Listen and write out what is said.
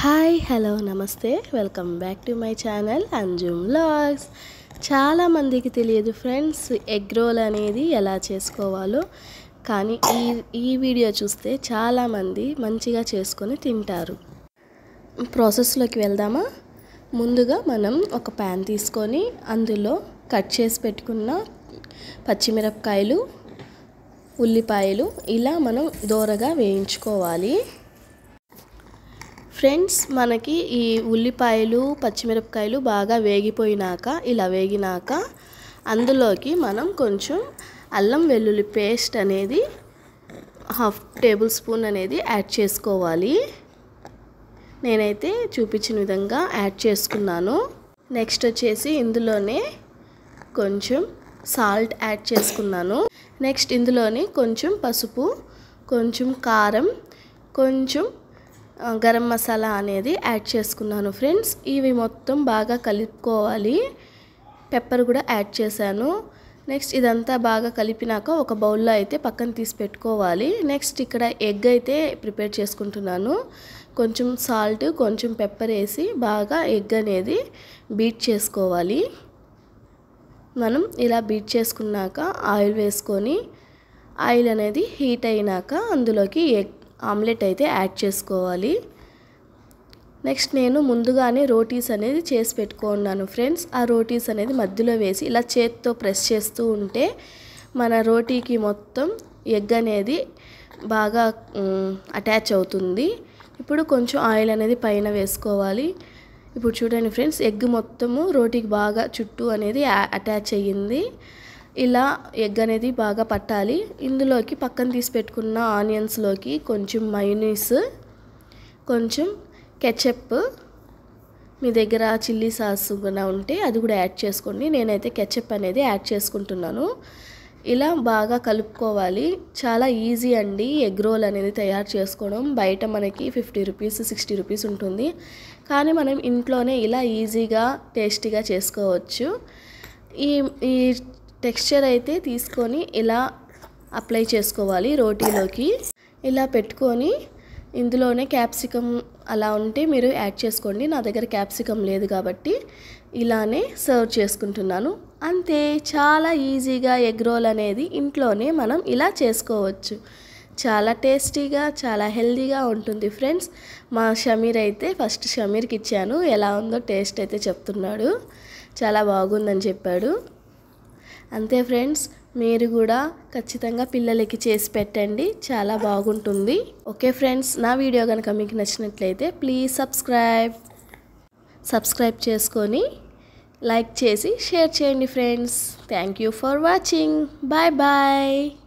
hi hello నమస్తే welcome back to my channel Anjum vlogs చాలామందికి తెలియదు ఫ్రెండ్స్ ఎగ్ రోల్ అనేది ఎలా చేసుకోవాలో కానీ ఈ ఈ వీడియో చూస్తే చాలామంది మంచిగా చేసుకొని తింటారు ప్రాసెస్లోకి వెళ్దామా ముందుగా మనం ఒక ప్యాన్ తీసుకొని అందులో కట్ చేసి పెట్టుకున్న పచ్చిమిరపకాయలు ఉల్లిపాయలు ఇలా మనం దోరగా వేయించుకోవాలి ఫ్రెండ్స్ మనకి ఈ ఉల్లిపాయలు పచ్చిమిరపకాయలు బాగా వేగిపోయినాక ఇలా వేగినాక అందులోకి మనం కొంచెం అల్లం వెల్లుల్లి పేస్ట్ అనేది హాఫ్ టేబుల్ స్పూన్ అనేది యాడ్ చేసుకోవాలి నేనైతే చూపించిన విధంగా యాడ్ చేసుకున్నాను నెక్స్ట్ వచ్చేసి ఇందులోనే కొంచెం సాల్ట్ యాడ్ చేసుకున్నాను నెక్స్ట్ ఇందులోని కొంచెం పసుపు కొంచెం కారం కొంచెం గరం మసాలా అనేది యాడ్ చేసుకున్నాను ఫ్రెండ్స్ ఇవి మొత్తం బాగా కలుపుకోవాలి పెప్పర్ కూడా యాడ్ చేశాను నెక్స్ట్ ఇదంతా బాగా కలిపినాక ఒక బౌల్లో అయితే పక్కన తీసి పెట్టుకోవాలి నెక్స్ట్ ఇక్కడ ఎగ్ అయితే ప్రిపేర్ చేసుకుంటున్నాను కొంచెం సాల్ట్ కొంచెం పెప్పర్ వేసి బాగా ఎగ్ అనేది బీట్ చేసుకోవాలి మనం ఇలా బీట్ చేసుకున్నాక ఆయిల్ వేసుకొని ఆయిల్ అనేది హీట్ అయినాక అందులోకి ఎగ్ ఆమ్లెట్ అయితే యాడ్ చేసుకోవాలి నెక్స్ట్ నేను ముందుగానే రోటీస్ అనేది చేసి పెట్టుకున్నాను ఫ్రెండ్స్ ఆ రోటీస్ అనేది మధ్యలో వేసి ఇలా చేత్తో ప్రెస్ చేస్తూ ఉంటే మన రోటీకి మొత్తం ఎగ్ అనేది బాగా అటాచ్ అవుతుంది ఇప్పుడు కొంచెం ఆయిల్ అనేది పైన వేసుకోవాలి ఇప్పుడు చూడండి ఫ్రెండ్స్ ఎగ్ మొత్తము రోటీకి బాగా చుట్టూ అనేది అటాచ్ అయ్యింది ఇలా ఎగ్ అనేది బాగా పట్టాలి ఇందులోకి పక్కన తీసి పెట్టుకున్న ఆనియన్స్లోకి కొంచెం మైనీస్ కొంచెం కెచప్ మీ దగ్గర చిల్లీ సాస్ కూడా ఉంటే అది కూడా యాడ్ చేసుకోండి నేనైతే కెచప్ అనేది యాడ్ చేసుకుంటున్నాను ఇలా బాగా కలుపుకోవాలి చాలా ఈజీ అండి ఎగ్ రోల్ అనేది తయారు చేసుకోవడం బయట మనకి ఫిఫ్టీ రూపీస్ సిక్స్టీ రూపీస్ ఉంటుంది కానీ మనం ఇంట్లోనే ఇలా ఈజీగా టేస్టీగా చేసుకోవచ్చు ఈ ఈ టెక్స్చర్ అయితే తీసుకొని ఇలా అప్లై చేసుకోవాలి రోటీలోకి ఇలా పెట్టుకొని ఇందులోనే క్యాప్సికమ్ అలా ఉంటే మీరు యాడ్ చేసుకోండి నా దగ్గర క్యాప్సికమ్ లేదు కాబట్టి ఇలానే సర్వ్ చేసుకుంటున్నాను అంతే చాలా ఈజీగా ఎగ్ రోల్ అనేది ఇంట్లోనే మనం ఇలా చేసుకోవచ్చు చాలా టేస్టీగా చాలా హెల్తీగా ఉంటుంది ఫ్రెండ్స్ మా షమీర్ అయితే ఫస్ట్ షమీర్కి ఇచ్చాను ఎలా ఉందో టేస్ట్ అయితే చెప్తున్నాడు చాలా బాగుందని చెప్పాడు అంతే ఫ్రెండ్స్ మీరు కూడా ఖచ్చితంగా పిల్లలకి చేసి పెట్టండి చాలా బాగుంటుంది ఓకే ఫ్రెండ్స్ నా వీడియో కనుక మీకు నచ్చినట్లయితే ప్లీజ్ సబ్స్క్రైబ్ సబ్స్క్రైబ్ చేసుకొని లైక్ చేసి షేర్ చేయండి friends thank you for watching bye bye